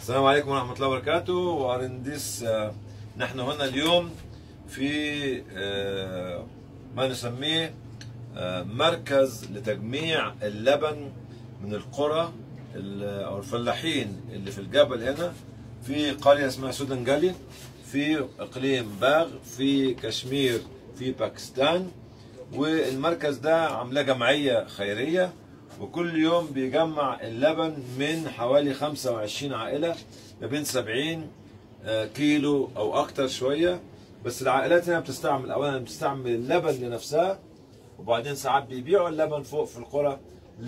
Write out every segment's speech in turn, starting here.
السلام عليكم ورحمة الله وبركاته وأرنديس آه، نحن هنا اليوم في آه، ما نسميه آه، مركز لتجميع اللبن من القرى ال- أو الفلاحين اللي في الجبل هنا في قرية اسمها سودنجالي في إقليم باغ في كشمير في باكستان والمركز ده عاملاه جمعية خيرية وكل يوم بيجمع اللبن من حوالي 25 عائلة ما بين 70 آه، كيلو أو أكتر شوية بس العائلات هنا بتستعمل أولا بتستعمل اللبن لنفسها وبعدين ساعات بيبيعوا اللبن فوق في القرى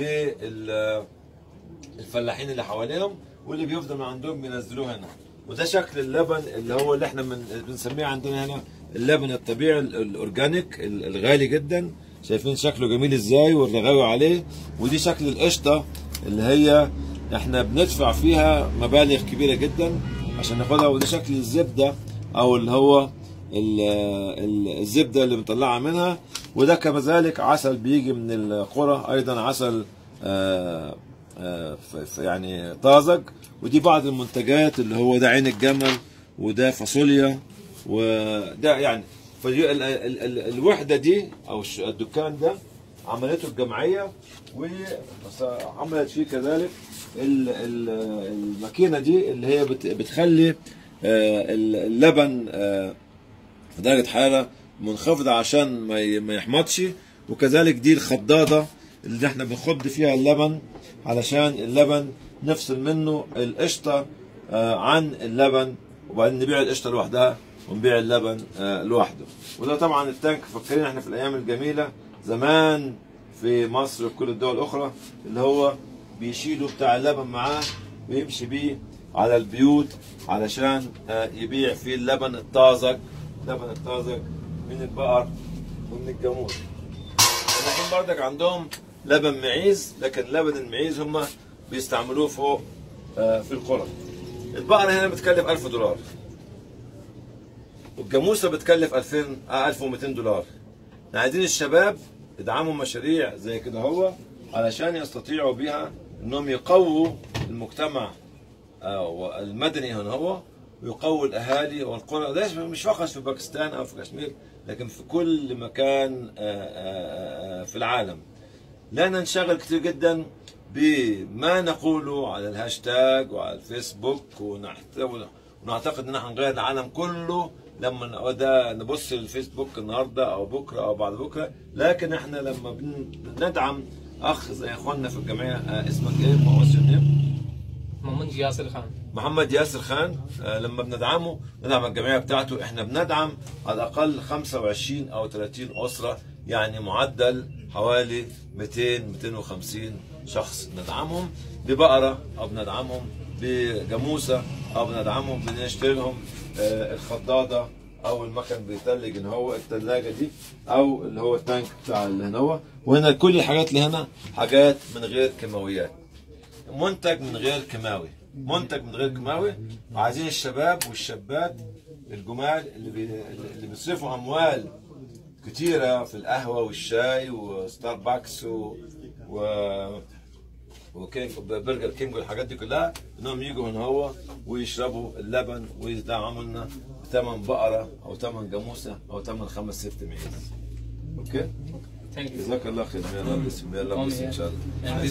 للفلاحين اللي حواليهم واللي بيفضل من عندهم بينزلوه هنا وده شكل اللبن اللي هو اللي احنا من بنسميه عندنا هنا اللبن الطبيعي ال- الاورجانيك ال- الغالي جدا شايفين شكله جميل ازاي والرغاوي عليه ودي شكل القشطه اللي هي احنا بندفع فيها مبالغ كبيره جدا عشان ناخدها ودي شكل الزبده او اللي هو ال- ال- الزبده اللي بنطلعها منها وده كذلك عسل بيجي من القرى ايضا عسل آه، آه، ف- ف- يعني طازج ودي بعض المنتجات اللي هو ده عين الجمل وده فاصوليا وده يعني فدي ال- ال- ال- الوحده دي او الش- الدكان ده عملته الجمعيه وعملت فيه كذلك ال- ال- الماكينه دي اللي هي بت- بتخلي آه، اللبن آه، في درجة حرارة منخفضة عشان ما ي- ما يحمضش وكذلك دي الخضادة اللي احنا بنخض فيها اللبن علشان اللبن نفصل منه القشطة آه، عن اللبن وبعدين نبيع القشطة لوحدها ونبيع اللبن آه، لوحده وده طبعا التانك فكرين احنا في الأيام الجميلة زمان في مصر وفي كل الدول الأخرى اللي هو بيشيلوا بتاع اللبن معاه ويمشي بيه على البيوت علشان آه، يبيع فيه اللبن الطازج اللبن الطازج من البقر ومن الجاموس الفلاحين بردك عندهم لبن معيز لكن لبن المعيز هم بيستعملوه فوق آه، في القرى البقرة هنا بتكلف 1000 دولار والجاموسة بتكلف 2000 آه، 1200 دولار احنا عايزين الشباب يدعموا مشاريع زي كده هو علشان يستطيعوا بيها انهم يقووا المجتمع آه، المدني هنا هو ويقوي الاهالي والقرى ده مش فقط في باكستان او في كشمير لكن في كل مكان آه، آه، آه، في العالم لا ننشغل كثير جدا بما نقوله على الهاشتاج وعلى الفيسبوك ونحت- ونعتقد ان احنا نغير العالم كله لما ن- ده نبص للفيسبوك النهارده او بكره او بعد بكره لكن احنا لما بن- بندعم اخ زي اخواننا في الجمعيه آه، اسمك ايه؟ ما هوش محمد ياسر خان محمد ياسر خان آه، لما بندعمه ندعم الجمعيه بتاعته احنا بندعم على الاقل 25 او 30 اسره يعني معدل حوالي 200 250 شخص ندعمهم ببقره او بندعمهم بجاموسه او بندعمهم بنشتري لهم آه، الخضاده او المكن بيتلج ان هو الثلاجه دي او اللي هو التانك بتاع اللي هنا هو وهنا كل الحاجات اللي هنا حاجات من غير كيماويات منتج من غير كيماوي منتج من غير كيماوي وعايزين الشباب والشابات الجمال اللي بي... اللي بيصرفوا اموال كتيره في القهوه والشاي وستاربكس و, و... وكينج برجر كينج والحاجات دي كلها انهم يجوا هنا هو ويشربوا اللبن ويدعموا لنا ثمن بقره او ثمن جاموسه او ثمن خمس ست معيز اوكي ثانك يو جزاك الله خير يا رب بسم الله ان شاء الله